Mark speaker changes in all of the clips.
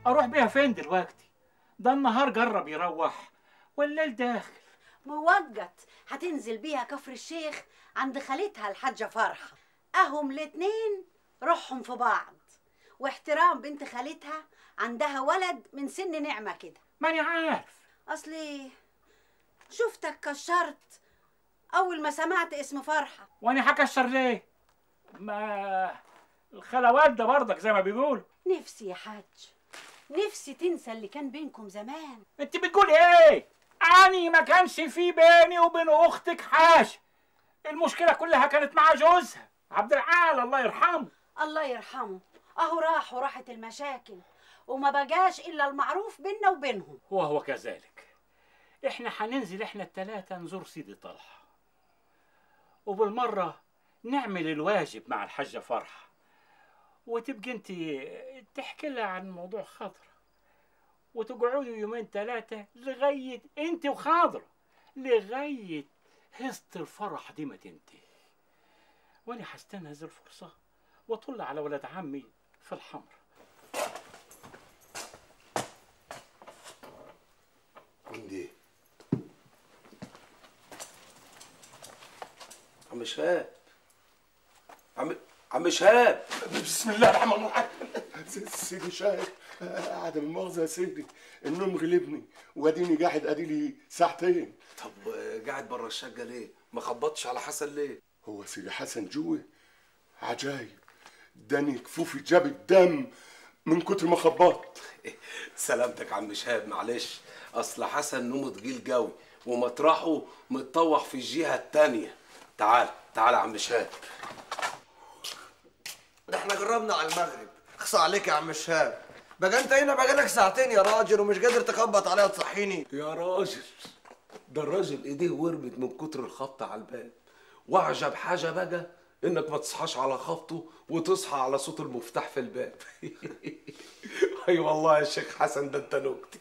Speaker 1: اروح بيها فين دلوقتي ده النهار جرب يروح والليل داخل
Speaker 2: موجت هتنزل بيها كفر الشيخ عند خالتها الحاجة فرحة اهم الاتنين روحهم في بعض واحترام بنت خالتها عندها ولد من سن نعمة كده
Speaker 1: ماني عارف
Speaker 2: اصلي شفتك كشرت اول ما سمعت اسم فرحة
Speaker 1: وانا هكشر ليه ما الخلوات ده برضك زي ما بيقولوا
Speaker 2: نفسي يا حاج نفسي تنسى اللي كان بينكم زمان
Speaker 1: انت بتقول ايه اني ما كانش في بيني وبين اختك حاجه المشكله كلها كانت مع جوزها عبد العال الله يرحمه
Speaker 2: الله يرحمه اهو راح وراحت المشاكل وما بقاش الا المعروف بينا وبينهم
Speaker 1: وهو كذلك احنا هننزل احنا التلاتة نزور سيدي طلحة وبالمرة نعمل الواجب مع الحاجة فرحة وتبقي انت تحكي لها عن موضوع خضرة وتقعدوا يومين ثلاثة لغاية انت وخضرة لغاية هزة الفرح دي ما تنتهي وانا هستنهز الفرصة واطل على ولد عمي في الحمر
Speaker 3: مين دي؟ عم شهاب عم عم شهاب
Speaker 4: بسم الله الرحمن الرحيم سيدي شاهد عدم المؤاخذة يا سيدي النوم غلبني واديني قاعد اديلي ساعتين
Speaker 3: طب آه، قاعد بره الشقه ليه؟ ما خبطتش على حسن ليه؟
Speaker 4: هو سيدي حسن جوه عجايب داني كفوفي جاب الدم من كتر ما خبطت
Speaker 3: سلامتك عم شهاب معلش اصل حسن نومه تقيل قوي ومطرحه متطوح في الجهه التانية تعال تعال يا عم شهاب
Speaker 5: ده احنا جربنا على المغرب اخصى عليك يا عم شهاب بقى انت هنا بقالك ساعتين يا راجل ومش قادر تخبط عليا تصحيني
Speaker 3: يا راجل ده الراجل ايديه ورمت من كتر الخبط على الباب واعجب حاجه بقى انك ما تصحاش على خبطه وتصحى على صوت المفتاح في الباب اي والله يا شيخ حسن ده انت نكتي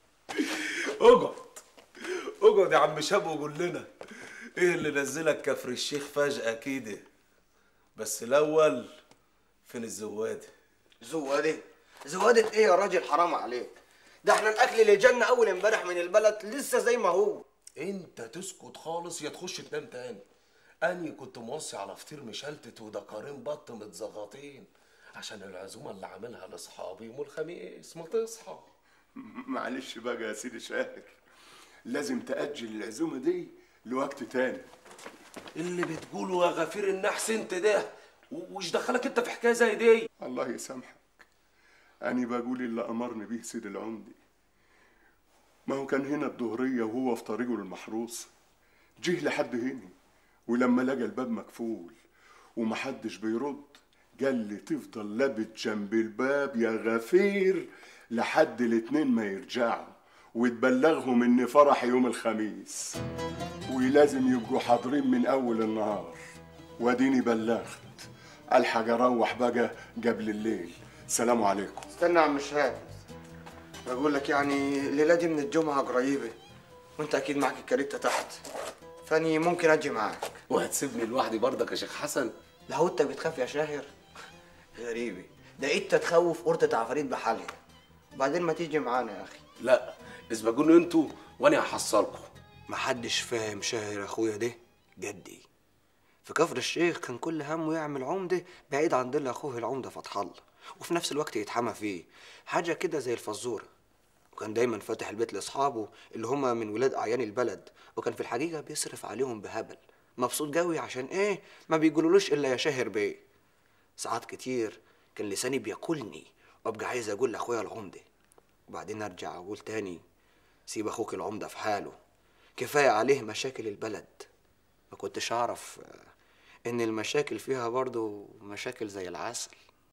Speaker 3: اقعد اقعد يا عم شاب وقول لنا ايه اللي نزلك كفر الشيخ فجأة كده بس الاول فين الزواده
Speaker 5: زوادة زوادة ايه يا راجل حرام عليك ده احنا الاكل اللي جالنا اول امبارح من البلد لسه زي ما هو
Speaker 3: انت تسكت خالص يا تخش تنام تاني اني كنت موصي على فطير مشلتت ودكارين بط متزغطين عشان العزومه اللي عاملها لاصحابي يوم الخميس ما تصحى
Speaker 4: معلش بقى يا سيدي شاهد لازم تأجل العزومة دي لوقت تاني
Speaker 3: اللي بتقوله يا غفير النحس انت ده وش دخلك انت في حكايه زي دي
Speaker 4: الله يسامحك أنا بقول اللي أمرني بيه سيد العمدي ما هو كان هنا الظهرية وهو في طريقه للمحروس جه لحد هنا ولما لقى الباب مقفول ومحدش بيرد قال لي تفضل لابت جنب الباب يا غفير لحد الاتنين ما يرجعوا وتبلغهم ان فرح يوم الخميس ولازم يبقوا حاضرين من اول النهار واديني بلغت الحق اروح بقى قبل الليل سلام عليكم
Speaker 5: استنى يا عم شهاب بقول لك يعني الليله دي من الجمعه قريبه وانت اكيد معاك الكاريتا تحت فاني ممكن اجي معاك
Speaker 3: وهتسيبني لوحدي برضك يا شيخ حسن
Speaker 5: لو انت بتخاف يا شاهر غريبه ده انت تخوف قرطة عفاريت بحالها وبعدين ما تيجي معانا يا اخي
Speaker 3: لا اسبقوني انتوا وانا هحصلكم
Speaker 5: محدش فاهم شاهر اخويا ده جدي في كفر الشيخ كان كل همه يعمل عمده بعيد عن ضل اخوه العمده فتح الله وفي نفس الوقت يتحمى فيه حاجه كده زي الفزوره وكان دايما فاتح البيت لاصحابه اللي هما من ولاد اعيان البلد وكان في الحقيقه بيصرف عليهم بهبل مبسوط قوي عشان ايه ما بيقولولوش الا يا شاهر بيه ساعات كتير كان لساني بياكلني وابقى عايز اقول لاخويا العمده وبعدين ارجع اقول تاني سيب اخوك العمده في حاله كفايه عليه مشاكل البلد ما كنتش اعرف آه، ان المشاكل فيها برضو مشاكل زي العسل